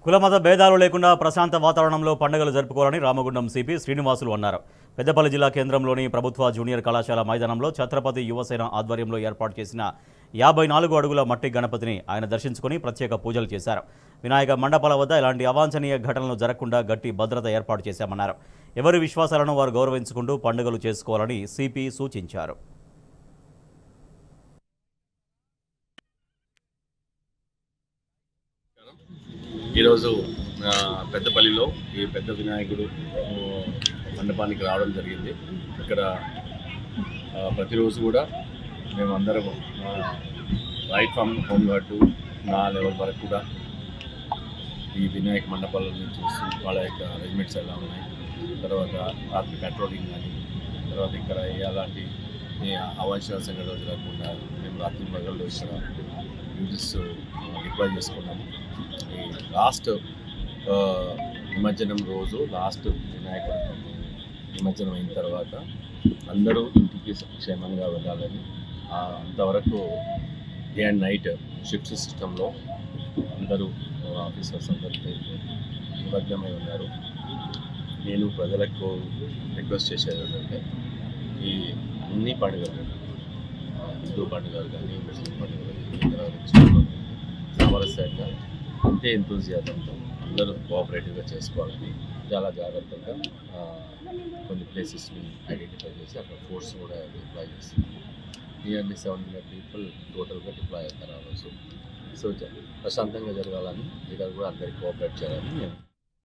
కులమత భేదాలు లేకుండా ప్రశాంత వాతావరణంలో పండుగలు జరుపుకోవాలని రామగుండం సిపి శ్రీనివాసులు అన్నారు పెద్దపల్లి జిల్లా కేంద్రంలోని ప్రభుత్వ జూనియర్ కళాశాల మైదానంలో ఛత్రపతి యువసేన ఆధ్వర్యంలో ఏర్పాటు చేసిన యాభై నాలుగు అడుగుల మట్టి గణపతిని ఆయన దర్శించుకుని ప్రత్యేక పూజలు చేశారు వినాయక మండపాల వద్ద ఇలాంటి అవాంఛనీయ ఘటనలు జరగకుండా గట్టి భద్రత ఏర్పాటు చేశామన్నారు ఎవరి విశ్వాసాలను వారు గౌరవించుకుంటూ పండుగలు చేసుకోవాలని సిపి సూచించారు ఈరోజు ఆ, పెద్దపల్లిలో ఈ పెద్ద వినాయకుడు ఆ, మండపానికి రావడం జరిగింది ఇక్కడ ఆ, ప్రతిరోజు కూడా మేము అందరం రైట్ ఫ్రమ్ హోమ్ గార్డు నా లెవెల్ వరకు కూడా ఈ వినాయక మండపాలను చూసి వాళ్ళ యొక్క అరేంజ్మెంట్స్ ఎలా ఉన్నాయి తర్వాత రాత్రి పెట్రోలింగ్ కానీ తర్వాత ఇక్కడ ఎలాంటి ఏ అవాంఛనీయ సంఘటనలు జరగకుండా మేము రాత్రి మగళ్ళు ఇక్కడ యూజెస్ డిప్లాయ్ చేసుకున్నాము ఈ లాస్ట్ ఆ, నిమజ్జనం రోజు లాస్ట్ వినాయకుడు నిమజ్జనం అయిన తర్వాత అందరూ ఇంటికి క్షేమంగా వెళ్ళాలని ఆ, అంతవరకు డే అండ్ నైట్ షిఫ్ట్ సిస్టంలో అందరూ ఆఫీసర్స్ అందరూ నిమగ్నమై ఉన్నారు నేను ప్రజలకు రిక్వెస్ట్ చేసేది ఏంటంటే ఈ అన్ని పండుగలు ఆ, హిందూ పండుగలు కానీ ముస్లిం పండుగలు కానీ ఇతర క్రిస్టియన్ పండుగలు కానీ సామరస్యంగా అంతే ఎంతూజియాజంతో అందరూ కోఆపరేటివ్గా చేసుకోవాలని చాలా జాగ్రత్తగా ఆ, కొన్ని ప్లేసెస్ని ఐడెంటిఫై చేసి అక్కడ ఫోర్స్ కూడా డిప్లాయ్ చేస్తుంది నియర్లీ సెవెన్ హండ్రెడ్ పీపుల్ టోటల్గా డిప్లాయ్ అవుతారు ఆ రోజు సో జ- ప్రశాంతంగా జరగాలని ఇక్కడ కూడా అందరికి కోఆపరేట్ చేయాలని నేను